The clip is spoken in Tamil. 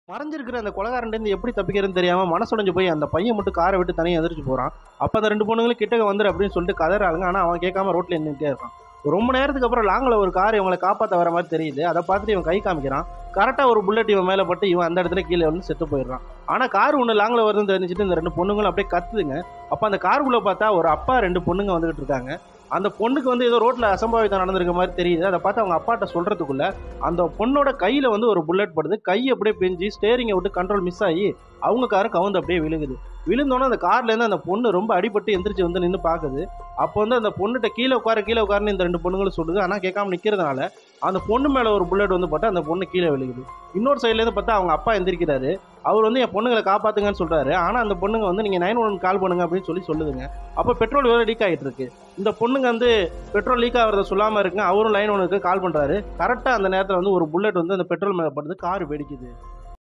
மறைஞ்சிருக்கிற அந்த கொலகாரன்டேருந்து எப்படி தப்பிக்கிறதுன்னு தெரியாமல் மனசுடைஞ்சு போய் அந்த பையன் மட்டும் காரை விட்டு தனியாக எதிர்த்து போகிறான் அப்போ அந்த ரெண்டு பொண்ணுங்களும் கிட்டக்க வந்துரு அப்படின்னு சொல்லிட்டு கதறாளுங்க ஆனால் அவன் கேட்காம ரோட்டில் நின்றுட்டே இருக்கான் ரொம்ப நேரத்துக்கு அப்புறம் லாங்கில் ஒரு கார் இவங்களை காப்பாற்ற வர மாதிரி தெரியுது அதை பார்த்துட்டு இவன் கை காமிக்கிறான் கரெக்டாக ஒரு புல்லட் இவன் மேலே பட்டு இவன் அந்த இடத்துல கீழே வந்து செத்து போயிடுறான் ஆனால் கார் ஒன்று லாங்கில் வருதுன்னு தெரிஞ்சுட்டு இந்த ரெண்டு பொண்ணுங்களும் அப்படியே கத்துதுங்க அப்போ அந்த காருக்குள்ளே பார்த்தா ஒரு அப்பா ரெண்டு பொண்ணுங்க வந்துகிட்டு இருக்காங்க அந்த பொண்ணுக்கு வந்து ஏதோ ரோட்டில் அசம்பாவிதம் நடந்திருக்க மாதிரி தெரியுது அதை பார்த்து அவங்க அப்பாட்ட சொல்கிறதுக்குள்ள அந்த பொண்ணோட கையில் வந்து ஒரு புல்லட் படுது கை அப்படியே பெஞ்சு ஸ்டேரிங்கை விட்டு கண்ட்ரோல் மிஸ் ஆகி அவங்க காரு கவுந்து அப்படியே விழுகுது விழுந்தோன்னே அந்த கார்லேருந்து அந்த பொண்ணு ரொம்ப அடிபட்டு எந்திரிச்சு வந்து நின்று பார்க்குது அப்போ வந்து அந்த பொண்ணுகிட்ட கீழே உட்கார கீழே உட்காருன்னு இந்த ரெண்டு பொண்ணுங்களும் சொல்லுது ஆனால் கேட்காம நிற்கிறதுனால அந்த பொண்ணு மேலே ஒரு புல்லட் வந்து பட்டு அந்த பொண்ணு கீழே விழுகுது இன்னொரு சைட்லேருந்து பார்த்தா அவங்க அப்பா எந்திரிக்கிறாரு அவர் வந்து என் பொண்ணுங்களை காப்பாத்துங்கன்னு சொல்றாரு ஆனால் அந்த பொண்ணுங்க வந்து நீங்கள் நைன் ஒன் கால் பண்ணுங்க அப்படின்னு சொல்லி சொல்லுதுங்க அப்போ பெட்ரோல் வேறு லீக் ஆகிட்டு இருக்கு இந்த பொண்ணுங்க வந்து பெட்ரோல் லீக் ஆகிறத சொல்லாமல் இருக்குங்க அவரும் லைன் ஒனுக்கு கால் பண்ணுறாரு கரெக்டாக அந்த நேரத்தில் வந்து ஒரு புல்லட் வந்து அந்த பெட்ரோல் மேலே படுது கார் வெடிக்குது